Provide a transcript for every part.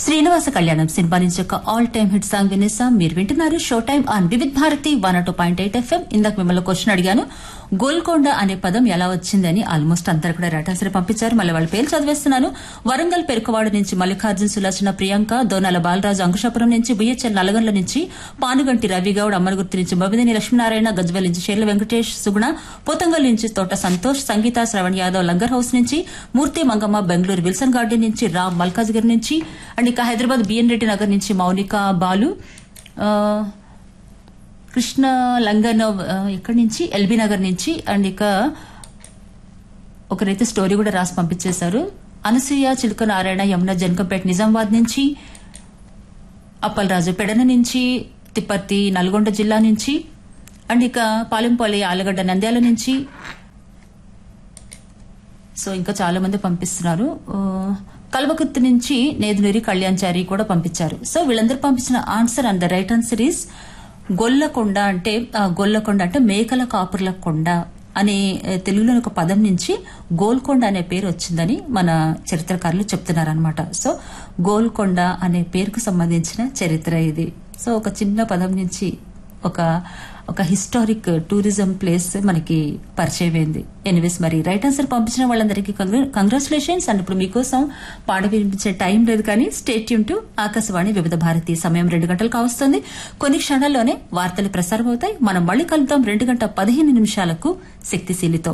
శ్రీనివాస కళ్యాణం సినిమా నుంచి ఒక ఆల్ టైమ్ హిట్ సాంగ్ వినేసాం మీరు వింటున్నారు show time on Vividh Bharati one two point eight FM ఇందాక మిమ్మల్ని క్వశ్చన్ అడిగాను గోల్కొండ అనే పదం ఎలా వచ్చిందని ఆల్మోస్ట్ అందరు కూడా రాటాసరి పంపించారు మళ్ళీ వాళ్ళ పేరు చదివేస్తున్నాను వరంగల్ పెరుకవాడ నుంచి మల్లికార్జున సులోచన ప్రియాంక దోనాల బాలరాజు అంకుశాపురం నుంచి బిహెచ్ఎల్ నల్గొండ నుంచి పానుగంటి రవిగౌడ్ అమ్మలగుర్తి నుంచి మబిదిని లక్ష్మీనారాయణ గజ్వెల్ నుంచి షేర్ల వెంకటేష్ సుగుణ పోతంగల్ నుంచి తోట సంతోష్ సంగీత శ్రవణ్ యాదవ్ లంగర్ హౌస్ నుంచి మూర్తి మంగమ్మ బెంగళూరు విల్సన్ గార్డెన్ నుంచి రామ్ మల్కాజ్గిరి నుంచి అండ్ ఇక హైదరాబాద్ బిఎన్ రెడ్డి నగర్ నుంచి మౌనిక బాలు ఆ, కృష్ణ లంగన్ ఆ, ఎక్కడి నుంచి ఎల్బీ నగర్ నుంచి అండ్ ఇక ఒకరైతే స్టోరీ కూడా రాసి పంపించేశారు అనసూయ చిలుక నారాయణ యమున జనకంపేట నిజామాబాద్ నుంచి అప్పలరాజు పెడన నుంచి తిప్పర్తి నల్గొండ జిల్లా నుంచి అండ్ ఇక పాలెంపల్లి ఆలగడ్డ నంద్యాల నుంచి సో ఇంకా చాలా మంది పంపిస్తున్నారు ఆ, కల్వకుర్తి నుంచి నేదునూరి కళ్యాణ్చారి కూడా పంపించారు సో వీళ్ళందరూ పంపించిన answer and the right answer is Golconda అంటే ఆ, గొల్లకొండ అంటే మేకల కాపుర్ల కొండ అనే ఆ, తెలుగులోని ఒక పదం నుంచి గోల్కొండ అనే పేరు వచ్చిందని మన చరిత్రకారులు చెప్తున్నారనమాట సో గోల్కొండ అనే పేరుకు సంబంధించిన చరిత్ర ఇది సో ఒక చిన్న పదం నుంచి ఒక ఒక హిస్టారిక్ టూరిజం ప్లేస్ మనకి పరిచయం అయింది ఎనీవేస్ మరి రైట్ ఆన్సర్ పంపించిన వాళ్ళందరికీ కంగ్రాచులేషన్స్ అండ్ ఇప్పుడు మీకోసం పాట వినిపించే టైం లేదు కానీ స్టేట్ యూన్ టు ఆకాశవాణి వివిధ భారతి సమయం రెండు గంటలు కావస్తుంది కొన్ని క్షణాల్లోనే వార్తలు ప్రసారం అవుతాయి మనం మళ్ళీ కలుద్దాం రెండు గంట పదిహేను నిమిషాలకు శక్తిశీలితో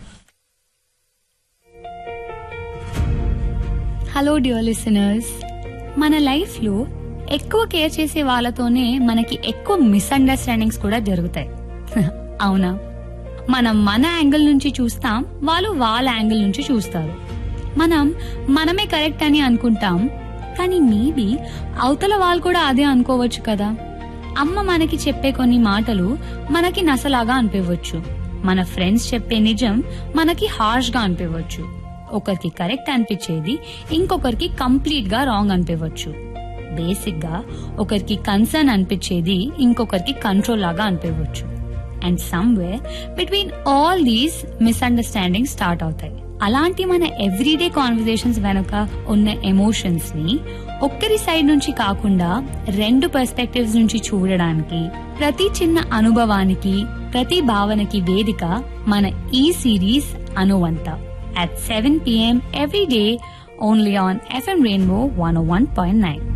హలో డియర్ లిసనర్స్ మన లైఫ్ లో ఎక్కువ కేర్ చేసే వాళ్ళతోనే మనకి ఎక్కువ మిస్అండర్స్టాండింగ్స్ కూడా జరుగుతాయి అవునా మనం మన యాంగిల్ నుంచి చూస్తాం వాళ్ళు వాళ్ళ యాంగిల్ నుంచి చూస్తారు మనం మనమే కరెక్ట్ అని అనుకుంటాం కానీ మేబీ అవతల వాళ్ళు కూడా అదే అనుకోవచ్చు కదా అమ్మ మనకి చెప్పే కొన్ని మాటలు మనకి నసలాగా అనిపించవచ్చు మన ఫ్రెండ్స్ చెప్పే నిజం మనకి హార్ష్ గా అనిపించవచ్చు ఒకరికి కరెక్ట్ అనిపించేది ఇంకొకరికి కంప్లీట్ గా రాంగ్ అనిపించవచ్చు బేసిక్ గా ఒకరికి కన్సర్న్ అనిపించేది ఇంకొకరికి కంట్రోల్ లాగా అనిపించవచ్చు and somewhere between all these misunderstanding start అవుతాయి అలాంటి మన ఎవ్రీడే కాన్వర్సేషన్స్ వెనుక ఉన్న ఎమోషన్స్ ని ఒక్కరి సైడ్ నుంచి కాకుండా రెండు పర్స్పెక్టివ్స్ నుంచి చూడడానికి ప్రతి చిన్న అనుభవానికి ప్రతి భావనకి వేదిక మన ఈ సిరీస్ అనువంత at 7 p.m. every day only on FM Rainbow 101.9.